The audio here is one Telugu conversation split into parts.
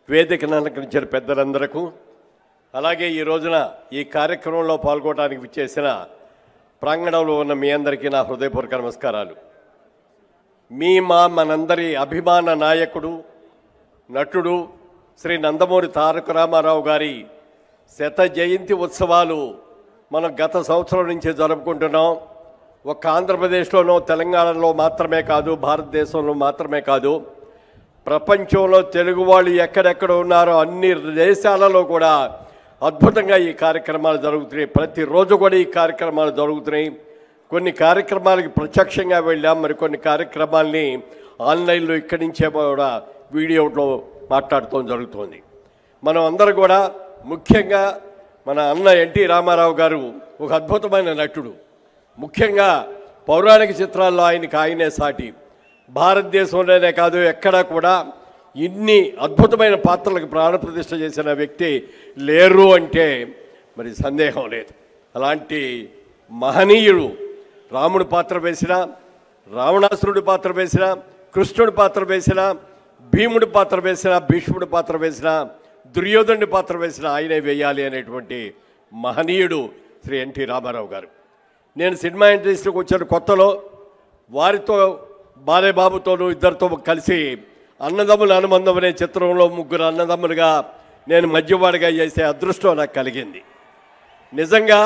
వేదికను అలంకరించిన పెద్దలందరకు అలాగే ఈ రోజున ఈ కార్యక్రమంలో పాల్గొనడానికి విచ్చేసిన ప్రాంగణంలో ఉన్న మీ అందరికీ నా హృదయపూర్వక నమస్కారాలు మీ మా మనందరి అభిమాన నాయకుడు నటుడు శ్రీ నందమూరి తారక రామారావు గారి శత జయంతి ఉత్సవాలు మనం గత సంవత్సరం నుంచి జరుపుకుంటున్నాం ఒక్క ఆంధ్రప్రదేశ్లోనో తెలంగాణలో మాత్రమే కాదు భారతదేశంలో మాత్రమే కాదు ప్రపంచంలో తెలుగు వాళ్ళు ఎక్కడెక్కడ ఉన్నారో అన్ని దేశాలలో కూడా అద్భుతంగా ఈ కార్యక్రమాలు జరుగుతున్నాయి ప్రతిరోజు కూడా ఈ కార్యక్రమాలు జరుగుతున్నాయి కొన్ని కార్యక్రమాలకి ప్రత్యక్షంగా వెళ్ళాం మరి కొన్ని కార్యక్రమాల్ని ఆన్లైన్లో ఇక్కడి నుంచే కూడా వీడియోలో మాట్లాడటం జరుగుతుంది మనం అందరూ కూడా ముఖ్యంగా మన అన్న ఎన్టీ రామారావు గారు ఒక అద్భుతమైన నటుడు ముఖ్యంగా పౌరాణిక చిత్రాల్లో ఆయనకి ఆయనే సాటి భారతదేశంలోనే కాదు ఎక్కడా కూడా ఇన్ని అద్భుతమైన పాత్రలకు ప్రాణప్రతిష్ఠ చేసిన వ్యక్తి లేరు అంటే మరి సందేహం లేదు అలాంటి మహనీయుడు రాముడు పాత్ర వేసిన రావణాసురుడి పాత్ర వేసిన కృష్ణుడి పాత్ర వేసిన భీముడి పాత్ర వేసిన భీష్ముడి పాత్ర వేసిన దుర్యోధనుడి పాత్ర వేసిన ఆయనే వేయాలి అనేటువంటి మహనీయుడు శ్రీ ఎన్టీ రామారావు గారు నేను సినిమా ఇండస్ట్రీకి వచ్చిన కొత్తలో వారితో బాలేబాబుతోనూ ఇద్దరితో కలిసి అన్నదమ్ముల అనుబంధం అనే చిత్రంలో ముగ్గురు అన్నదమ్ములుగా నేను మధ్యవాడిగా చేసే అదృష్టం నాకు కలిగింది నిజంగా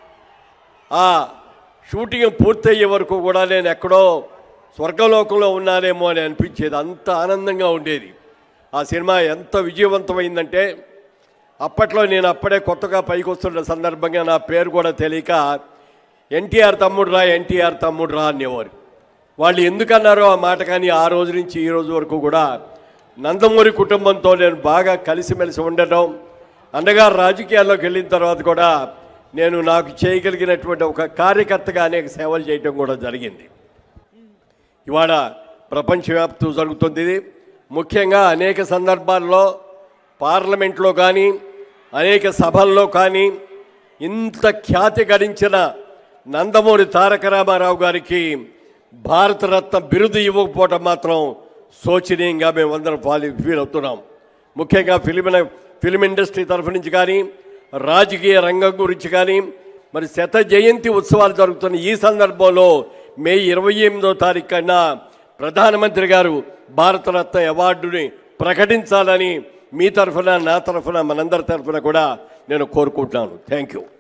ఆ షూటింగ్ పూర్తయ్యే వరకు కూడా నేను ఎక్కడో స్వర్గలోకంలో ఉన్నానేమో అని అనిపించేది అంత ఆనందంగా ఉండేది ఆ సినిమా ఎంత విజయవంతమైందంటే అప్పట్లో నేను అప్పుడే కొత్తగా పైకి వస్తున్న సందర్భంగా నా పేరు కూడా తెలియక ఎన్టీఆర్ తమ్ముడు రా ఎన్టీఆర్ తమ్ముడు రా అనేవారు వాళ్ళు ఎందుకన్నారో ఆ మాట కానీ ఆ రోజు నుంచి ఈ రోజు వరకు కూడా నందమూరి కుటుంబంతో నేను బాగా కలిసిమెలిసి ఉండటం అండగా రాజకీయాల్లోకి వెళ్ళిన తర్వాత కూడా నేను నాకు చేయగలిగినటువంటి ఒక కార్యకర్తగా అనేక సేవలు చేయటం కూడా జరిగింది ఇవాళ ప్రపంచవ్యాప్తం జరుగుతుంది ఇది ముఖ్యంగా అనేక సందర్భాల్లో పార్లమెంట్లో కానీ అనేక సభల్లో కానీ ఇంత ఖ్యాతి గడించిన నందమూరి తారక రామారావు గారికి భారతరత్న బిరుదు ఇవ్వకపోవటం మాత్రం శోచనీయంగా మేము అందరం ఫాలి ఫీల్ అవుతున్నాం ముఖ్యంగా ఫిలిం ఫిలిం ఇండస్ట్రీ తరఫు నుంచి కానీ రాజకీయ రంగం గురించి కానీ మరి శత జయంతి ఉత్సవాలు జరుగుతున్న ఈ సందర్భంలో మే ఇరవై ఎనిమిదో తారీఖు కన్నా ప్రధానమంత్రి గారు భారతరత్న అవార్డుని ప్రకటించాలని మీ తరఫున నా తరఫున మనందరి తరఫున కూడా నేను కోరుకుంటున్నాను థ్యాంక్ యూ